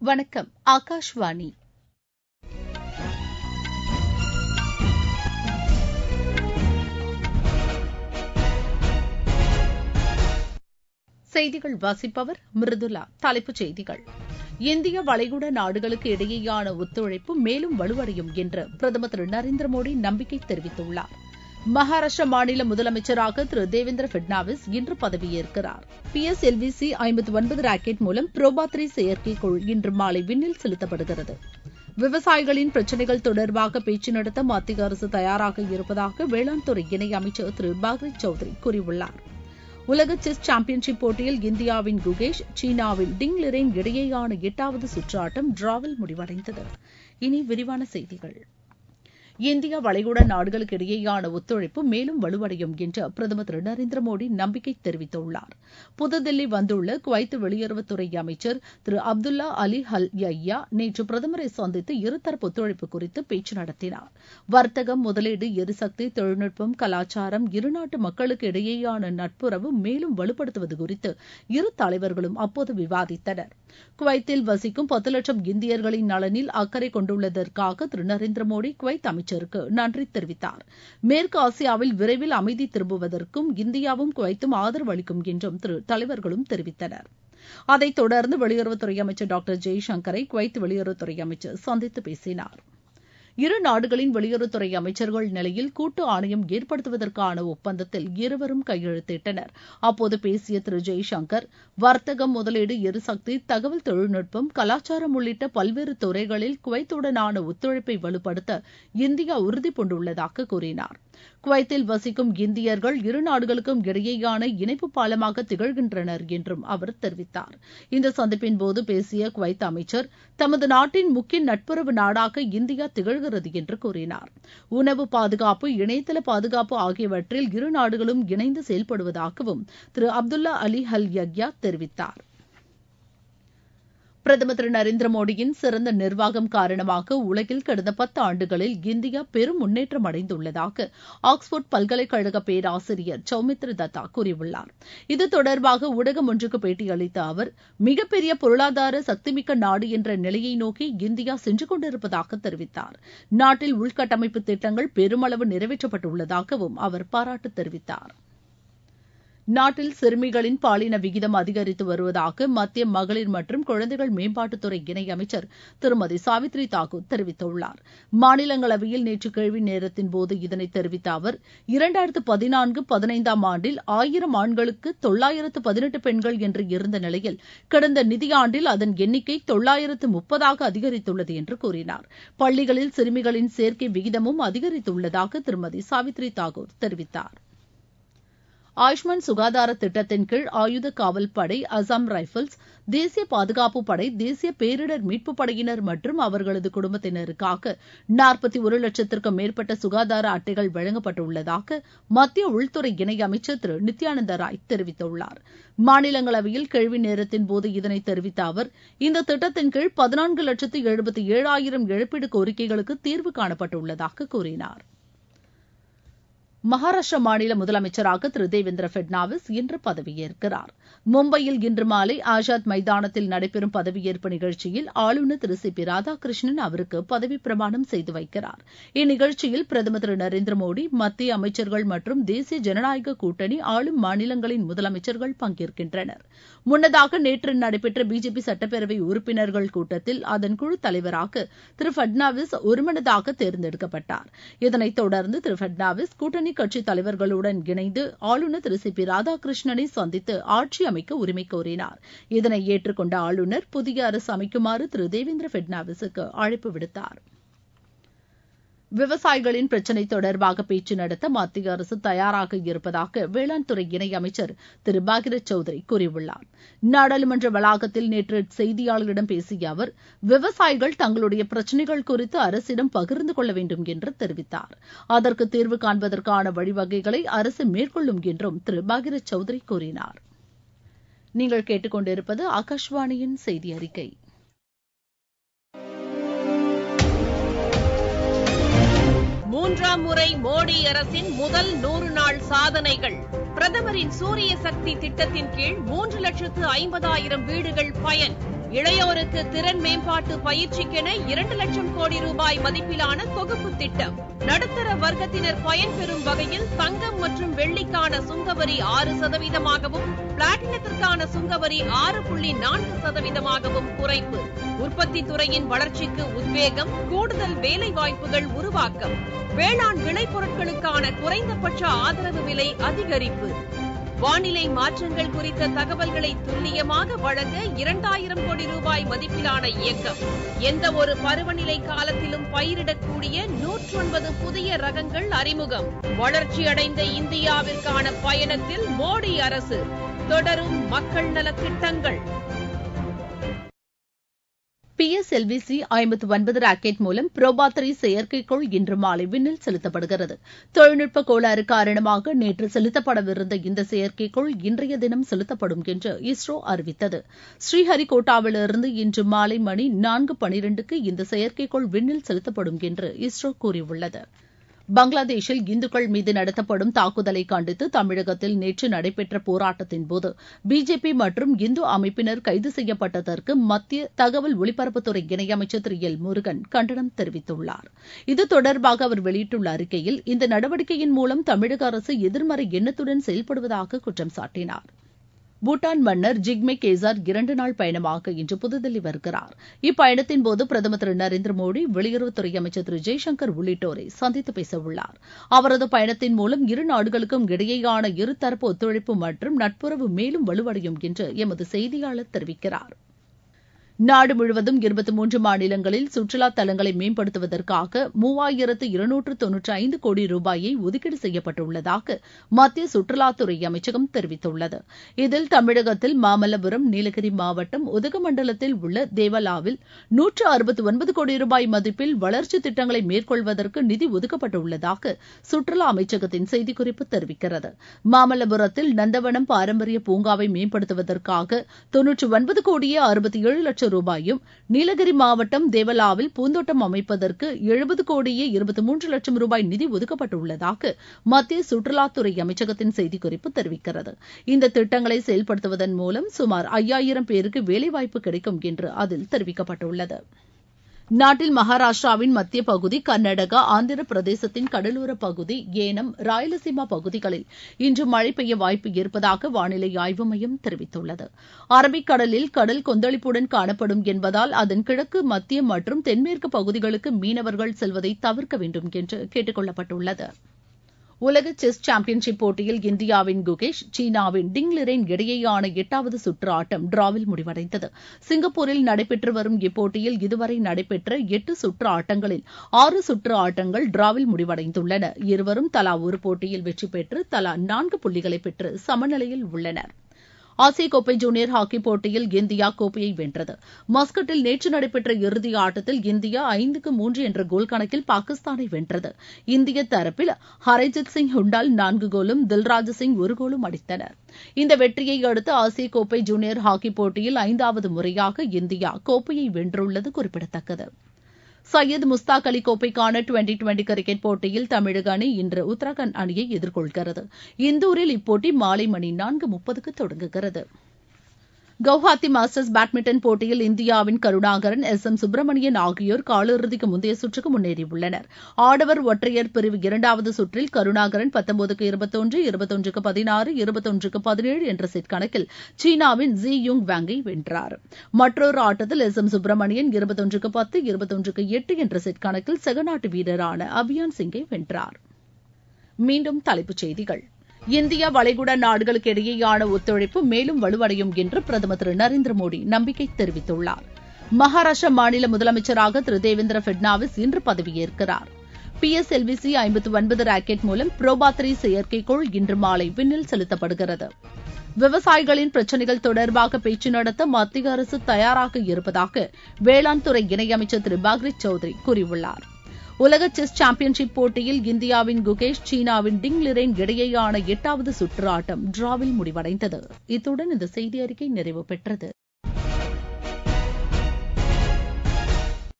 வணக்கம் ஆகாஷ்வாணி செய்திகள் வாசிப்பவர் மிருதுலா தலைப்புச் செய்திகள் இந்திய வளைகுடா நாடுகளுக்கு இடையேயான ஒத்துழைப்பு மேலும் வலுவடையும் என்று பிரதமர் திரு நரேந்திர மோடி நம்பிக்கை தெரிவித்துள்ளார் மகாராஷ்டிர மாநில முதலமைச்சராக திரு தேவேந்திர பட்னாவிஸ் இன்று பதவியேற்கிறார் P S L V C ஐம்பத்தி ஒன்பது ராக்கெட் மூலம் புரோபாத்ரி செயற்கைக்கோள் இன்று மாலை விண்ணில் செலுத்தப்படுகிறது விவசாயிகளின் பிரச்சினைகள் தொடர்பாக பேச்சு நடத்த மத்திய அரசு தயாராக இருப்பதாக வேளாண் துறை இணையமைச்சர் திரு பாக்ரி சௌத்ரி கூறியுள்ளார் உலக செஸ் சாம்பியன்ஷிப் போட்டியில் இந்தியாவின் குகேஷ் சீனாவின் டிங் லிரேன் இடையேயான எட்டாவது சுற்று ஆட்டம் டிராவில் முடிவடைந்தது இனி விரிவான செய்திகள் இந்தியா வளைகுடா நாடுகளுக்கு இடையேயான ஒத்துழைப்பு மேலும் வலுவடையும் என்று பிரதமர் திரு நரேந்திர மோடி நம்பிக்கை தெரிவித்துள்ளார் புதுதில்லி வந்துள்ள குவைத் வெளியுறவுத்துறை அமைச்சர் திரு அப்துல்லா அலி அல் யய்யா நேற்று பிரதமரை சந்தித்து இருதரப்பு ஒத்துழைப்பு குறித்து பேச்சு நடத்தினார் வர்த்தகம் முதலீடு எரிசக்தி தொழில்நுட்பம் கலாச்சாரம் இருநாட்டு மக்களுக்கு இடையேயான நட்புறவு மேலும் வலுப்படுத்துவது குறித்து இரு தலைவர்களும் அப்போது விவாதித்தனர் குவைத்தில் வசிக்கும் பத்து லட்சம் இந்தியர்களின் நலனில் அக்கறை கொண்டுள்ளதற்காக திரு நரேந்திர மோடி குவைத் அமைச்சருக்கு நன்றி தெரிவித்தார் மேற்கு ஆசியாவில் விரைவில் அமைதி திரும்புவதற்கும் இந்தியாவும் குவைத்தும் ஆதரவு அளிக்கும் என்றும் திரு தலைவர்களும் தெரிவித்தனர் அதைத் தொடர்ந்து வெளியுறவுத்துறை அமைச்சர் டாக்டர் ஜெய்சங்கரை குவைத் வெளியுறவுத்துறை அமைச்சர் சந்தித்து பேசினார் இரு நாடுகளின் வெளியுறவுத்துறை அமைச்சர்கள் நிலையில் கூட்டு ஆணையம் ஏற்படுத்துவதற்கான ஒப்பந்தத்தில் இருவரும் கையெழுத்திட்டனர் அப்போது பேசிய திரு ஜெய்சங்கர் வர்த்தகம் முதலீடு எரிசக்தி தகவல் தொழில்நுட்பம் கலாச்சாரம் உள்ளிட்ட பல்வேறு துறைகளில் குவைத்துடனான ஒத்துழைப்பை வலுப்படுத்த இந்தியா உறுதிபூண்டுள்ளதாக கூறினார் குவைத்தில் வசிக்கும் இந்தியர்கள் இரு நாடுகளுக்கும் இடையேயான இணைப்பு பாலமாக திகழ்கின்றனர் என்றும் அவர் தெரிவித்தார் இந்த சந்திப்பின் போது பேசிய குவைத் அமைச்சர் தமது நாட்டின் முக்கிய நட்புறவு நாடாக இந்தியா திகழ்கிறது என்று கூறினார் உணவு பாதுகாப்பு இணையதள பாதுகாப்பு ஆகியவற்றில் இரு நாடுகளும் இணைந்து செயல்படுவதாகவும் திரு அப்துல்லா அலி அல் யக்யா தெரிவித்தார் பிரதமர் திரு நரேந்திர மோடியின் சிறந்த நிர்வாகம் காரணமாக உலகில் கடந்த பத்து ஆண்டுகளில் இந்தியா பெரும் முன்னேற்றம் அடைந்துள்ளதாக ஆக்ஸ்போர்ட் பல்கலைக்கழக பேராசிரியர் சௌமித்ர தத்தா கூறியுள்ளார் இது தொடர்பாக ஊடகம் ஒன்றுக்கு பேட்டியளித்த அவர் மிகப்பெரிய பொருளாதார சக்திமிக்க நாடு என்ற நிலையை நோக்கி இந்தியா சென்று கொண்டிருப்பதாக தெரிவித்தார் நாட்டில் உள்கட்டமைப்பு திட்டங்கள் பெருமளவு நிறைவேற்றப்பட்டுள்ளதாகவும் அவர் பாராட்டு தெரிவித்தார் நாட்டில் சிறுமிகளின் பாலின விகிதம் அதிகரித்து வருவதாக மத்திய மகளிர் மற்றும் குழந்தைகள் மேம்பாட்டுத்துறை இணையமைச்சர் திருமதி சாவித்ரி தாக்கூர் தெரிவித்துள்ளார் மாநிலங்களவையில் நேற்று கேள்வி நேரத்தின் போது இதனை தெரிவித்த அவர் இரண்டாயிரத்து பதினான்கு பதினைந்தாம் ஆண்டில் ஆயிரம் ஆண்களுக்கு தொள்ளாயிரத்து பதினெட்டு பெண்கள் என்று இருந்த நிலையில் கடந்த நிதியாண்டில் அதன் எண்ணிக்கை தொள்ளாயிரத்து முப்பதாக அதிகரித்துள்ளது என்று கூறினார் பள்ளிகளில் சிறுமிகளின் சேர்க்கை விகிதமும் அதிகரித்துள்ளதாக திருமதி சாவித்ரி தாக்கூர் தெரிவித்தார் ஆயுஷ்மான் சுகாதார திட்டத்தின் கீழ் ஆயுத காவல் படை அசாம் ரைபிள்ஸ் தேசிய பாதுகாப்பு படை தேசிய பேரிடர் மீட்புப் படையினர் மற்றும் அவர்களது குடும்பத்தினருக்காக நாற்பத்தி ஒரு லட்சத்திற்கும் மேற்பட்ட சுகாதார அட்டைகள் வழங்கப்பட்டுள்ளதாக மத்திய உள்துறை இணையமைச்சர் திரு நித்யானந்த ராய் தெரிவித்துள்ளார் மாநிலங்களவையில் கேள்வி நேரத்தின் போது இதனை தெரிவித்த அவர் இந்த திட்டத்தின் கீழ் பதினான்கு லட்சத்து எழுபத்தி ஏழாயிரம் இழப்பீடு கோரிக்கைகளுக்கு தீர்வு காணப்பட்டுள்ளதாக கூறினார் மகாராஷ்டிர மாநில முதலமைச்சராக திரு தேவேந்திர பட்னாவிஸ் இன்று பதவியேற்கிறார் மும்பையில் இன்று மாலை ஆசாத் மைதானத்தில் நடைபெறும் பதவியேற்பு நிகழ்ச்சியில் ஆளுநர் திரு சி பி ராதாகிருஷ்ணன் அவருக்கு பதவி பிரமாணம் செய்து வைக்கிறார் இந்நிகழ்ச்சியில் பிரதமர் திரு நரேந்திர மோடி மத்திய அமைச்சர்கள் மற்றும் தேசிய ஜனநாயக கூட்டணி ஆளும் மாநிலங்களின் முதலமைச்சர்கள் பங்கேற்கின்றனர் முன்னதாக நேற்று நடைபெற்ற பிஜேபி சட்டப்பேரவை உறுப்பினர்கள் கூட்டத்தில் அதன் குழு தலைவராக திரு பட்னாவிஸ் ஒருமனதாக தேர்ந்தெடுக்கப்பட்டார் இதனைத் தொடர்ந்து திரு பட்னாவிஸ் கூட்டணி கட்சி தலைவர்களுடன் இணைந்து ஆளுநர் திரு சி பி ராதாகிருஷ்ணனை சந்தித்து ஆட்சி அமைக்க உரிமை கோரினார் இதனை ஏற்றுக்கொண்ட ஆளுநர் புதிய அரசு அமைக்குமாறு திரு தேவேந்திர பட்னாவிஸுக்கு அழைப்பு விடுத்தார் விவசாயிகளின் பிரச்சினை தொடர்பாக பேச்சு நடத்த மத்திய அரசு தயாராக இருப்பதாக வேளாண் துறை இணையமைச்சர் திரு பாகிரத் சௌத்ரி கூறியுள்ளார் நாடாளுமன்ற வளாகத்தில் நேற்று செய்தியாளர்களிடம் பேசிய அவர் விவசாயிகள் தங்களுடைய பிரச்சினைகள் குறித்து அரசிடம் பகிர்ந்து கொள்ள வேண்டும் என்று தெரிவித்தார் அதற்கு தீர்வு காண்பதற்கான வழிவகைகளை அரசு மேற்கொள்ளும் என்றும் திரு பாகிரத் சௌத்ரி கூறினார் நீங்கள் கேட்டுக்கொண்டிருப்பது ஆகாஷ்வாணியின் செய்தி அறிக்கை மூன்றாம் முறை மோடி அரசின் முதல் நூறு நாள் சாதனைகள் பிரதமரின் சூரிய சக்தி திட்டத்தின் கீழ் மூன்று லட்சத்து ஐம்பதாயிரம் வீடுகள் பயன் இளையோருக்கு திறன் மேம்பாட்டு பயிற்சிக்கென இரண்டு லட்சம் கோடி ரூபாய் மதிப்பிலான தொகுப்பு திட்டம் நடுத்தர வர்க்கத்தினர் பயன்பெறும் வகையில் தங்கம் மற்றும் வெள்ளிக்கான சுங்கவரி ஆறு சதவீதமாகவும் பிளாட்டினத்திற்கான சுங்கவரி ஆறு புள்ளி நான்கு சதவீதமாகவும் குறைப்பு உற்பத்தி துறையின் வளர்ச்சிக்கு உத்வேகம் கூடுதல் வேலை வாய்ப்புகள் உருவாக்கம் வேளாண் விளைபொருட்களுக்கான குறைந்தபட்ச ஆதரவு விலை அதிகரிப்பு வானிலை மாற்றங்கள் குறித்த தகவல்களை துல்லியமாக வழங்க இரண்டாயிரம் கோடி ரூபாய் மதிப்பிலான இயக்கம் எந்த ஒரு பருவநிலை காலத்திலும் பயிரிடக்கூடிய நூற்றொன்பது புதிய ரகங்கள் அறிமுகம் வளர்ச்சியடைந்த இந்தியாவிற்கான பயணத்தில் மோடி அரசு தொடரும் மக்கள் நலத் திட்டங்கள் பி எஸ் எல்விசி ஐம்பத்து ஒன்பது ராக்கெட் மூலம் புரோபாத்ரி செயற்கைக்கோள் இன்று மாலை விண்ணில் செலுத்தப்படுகிறது தொழில்நுட்ப கோளாறு காரணமாக நேற்று செலுத்தப்படவிருந்த இந்த செயற்கைக்கோள் இன்றைய தினம் செலுத்தப்படும் என்று இஸ்ரோ அறிவித்தது ஸ்ரீஹரிகோட்டாவிலிருந்து இன்று மாலை மணி நான்கு பனிரெண்டுக்கு இந்த செயற்கைக்கோள் விண்ணில் செலுத்தப்படும் என்று இஸ்ரோ கூறியுள்ளது பங்களாதேஷில் இந்துக்கள் மீது நடத்தப்படும் தாக்குதலை கண்டித்து தமிழகத்தில் நேற்று நடைபெற்ற போராட்டத்தின்போது பிஜேபி மற்றும் இந்து அமைப்பினர் கைது செய்யப்பட்டதற்கு மத்திய தகவல் ஒலிபரப்புத்துறை இணையமைச்சர் திரு எல் முருகன் கண்டனம் தெரிவித்துள்ளார் இது தொடர்பாக அவர் வெளியிட்டுள்ள அறிக்கையில் இந்த நடவடிக்கையின் மூலம் தமிழக அரசு எதிர்மறை எண்ணத்துடன் செயல்படுவதாக குற்றம் சாட்டினார் பூட்டான் மன்னர் ஜிக்மே கேசார் இரண்டு நாள் பயணமாக இன்று புதுதில்லி வருகிறார் இப்பயணத்தின்போது பிரதமர் திரு நரேந்திர மோடி வெளியுறவுத்துறை அமைச்சர் திரு ஜெய்சங்கர் உள்ளிட்டோரை சந்தித்து பேசவுள்ளார் அவரது பயணத்தின் மூலம் இரு நாடுகளுக்கும் இடையேயான இருதரப்பு ஒத்துழைப்பு மற்றும் நட்புறவு மேலும் வலுவடையும் என்று எமது செய்தியாளர் தெரிவிக்கிறார் நாடு முழுவதும் இருபத்தி மூன்று மாநிலங்களில் சுற்றுலா தலங்களை மேம்படுத்துவதற்காக மூவாயிரத்து இருநூற்று தொன்னூற்றி ஐந்து கோடி ரூபாயை ஒதுக்கீடு செய்யப்பட்டுள்ளதாக மத்திய சுற்றுலாத்துறை அமைச்சகம் தெரிவித்துள்ளது இதில் தமிழகத்தில் மாமல்லபுரம் நீலகிரி மாவட்டம் உதகமண்டலத்தில் உள்ள தேவலாவில் நூற்று அறுபத்தி ஒன்பது கோடி ரூபாய் மதிப்பில் வளர்ச்சி திட்டங்களை மேற்கொள்வதற்கு நிதி ஒதுக்கப்பட்டுள்ளதாக சுற்றுலா அமைச்சகத்தின் செய்திக்குறிப்பு தெரிவிக்கிறது மாமல்லபுரத்தில் நந்தவனம் பாரம்பரிய பூங்காவை மேம்படுத்துவதற்காக தொன்னூற்றி ஒன்பது கோடியே அறுபத்தி ஏழு லட்சம் ரூபாயும் நீலகிரி மாவட்டம் தேவலாவில் பூந்தோட்டம் அமைப்பதற்கு எழுபது கோடியே இருபத்தி மூன்று லட்சம் ரூபாய் நிதி ஒதுக்கப்பட்டுள்ளதாக மத்திய சுற்றுலாத்துறை அமைச்சகத்தின் செய்திக்குறிப்பு தெரிவிக்கிறது இந்த திட்டங்களை செயல்படுத்துவதன் மூலம் சுமார் ஐயாயிரம் பேருக்கு வேலைவாய்ப்பு கிடைக்கும் என்று அதில் தெரிவிக்கப்பட்டுள்ளது நாட்டில் மகாராஷ்டிராவின் மத்திய பகுதி கர்நாடகா ஆந்திர பிரதேசத்தின் கடலோர பகுதி ஏனம் ராயலசீமா பகுதிகளில் இன்று மழை பெய்ய வாய்ப்பு இருப்பதாக வானிலை ஆய்வு மையம் தெரிவித்துள்ளது அரபிக்கடலில் கடல் கொந்தளிப்புடன் காணப்படும் என்பதால் அதன் கிழக்கு மத்திய மற்றும் தென்மேற்கு பகுதிகளுக்கு மீனவர்கள் செல்வதை தவிர்க்க வேண்டும் என்று கேட்டுக் கொள்ளப்பட்டுள்ளது உலக செஸ் சாம்பியன்ஷிப் போட்டியில் இந்தியாவின் குகேஷ் சீனாவின் டிங் லிரென் இடையேயான எட்டாவது சுற்று ஆட்டம் டிராவில் முடிவடைந்தது சிங்கப்பூரில் நடைபெற்று வரும் இப்போட்டியில் இதுவரை நடைபெற்ற எட்டு சுற்று ஆட்டங்களில் ஆறு சுற்று ஆட்டங்கள் டிராவில் முடிவடைந்துள்ளன இருவரும் தலா ஒரு போட்டியில் வெற்றி பெற்று தலா நான்கு புள்ளிகளை பெற்று சமநிலையில் உள்ளனர் ஆசிய கோப்பை ஜூனியர் ஹாக்கி போட்டியில் இந்தியா கோப்பையை வென்றது மஸ்கட்டில் நேற்று நடைபெற்ற இறுதி ஆட்டத்தில் இந்தியா ஐந்துக்கு மூன்று என்ற கோல் கணக்கில் பாகிஸ்தானை வென்றது இந்திய தரப்பில் ஹரைஜித் சிங் ஹுண்டால் நான்கு கோலும் தில்ராஜ் சிங் ஒரு கோலும் அடித்தனர் இந்த வெற்றியை அடுத்து ஆசிய கோப்பை ஜூனியர் ஹாக்கி போட்டியில் ஐந்தாவது முறையாக இந்தியா கோப்பையை வென்றுள்ளது குறிப்பிடத்தக்கது சையது முஸ்தாக் அலி கோப்பைக்கான டுவெண்டி டுவெண்டி கிரிக்கெட் போட்டியில் தமிழக அணி இன்று உத்தரகாண்ட் அணியை எதிர்கொள்கிறது இந்தூரில் இப்போட்டி மாலை மணி நான்கு முப்பதுக்கு தொடங்குகிறது கவுஹாத்தி மாஸ்டர்ஸ் பேட்மிண்டன் போட்டியில் இந்தியாவின் கருணாகரன் எஸ் எம் சுப்பிரமணியன் ஆகியோர் காலிறுதிக்கு முந்தைய சுற்றுக்கு முன்னேறியுள்ளனர் ஆடவர் ஒற்றையர் பிரிவு இரண்டாவது சுற்றில் கருணாகரன் பத்தொன்பதுக்கு இருபத்தொன்று இருபத்தொன்றுக்கு பதினாறு இருபத்தொன்றுக்கு பதினேழு என்ற செட் கணக்கில் சீனாவின் ஜி யுங் வாங்கை வென்றார் மற்றொரு ஆட்டத்தில் எஸ் எம் சுப்பிரமணியன் இருபத்தொன்றுக்கு பத்து இருபத்தொன்றுக்கு எட்டு என்ற செட் கணக்கில் சகநாட்டு வீரரான அபியான் சிங்கை வென்றார் மீண்டும் தலைப்புச் செய்திகள் இந்தியா வளைகுடா நாடுகளுக்கு இடையேயான ஒத்துழைப்பு மேலும் வலுவடையும் என்று பிரதமர் திரு நரேந்திர மோடி நம்பிக்கை தெரிவித்துள்ளார் மகாராஷ்டிரா மாநில முதலமைச்சராக திரு தேவேந்திர பட்னாவிஸ் இன்று பதவியேற்கிறார் பி எஸ் எல்விசி ஐம்பத்து ஒன்பது ராக்கெட் மூலம் புரோபாத்ரி செயற்கைக்கோள் இன்று மாலை விண்ணில் செலுத்தப்படுகிறது விவசாயிகளின் பிரச்சினைகள் தொடர்பாக பேச்சு நடத்த மத்திய அரசு தயாராக இருப்பதாக வேளாண் துறை இணையமைச்சர் திரு பாக்ரித் சௌத்ரி கூறியுள்ளார் உலக செஸ் சாம்பியன்ஷிப் போட்டியில் இந்தியாவின் குகேஷ் சீனாவின் டிங் லிரென் இடையேயான எட்டாவது சுற்று ஆட்டம் டிராவில் முடிவடைந்தது இத்துடன் இந்த செய்தி அறிக்கை நிறைவு பெற்றது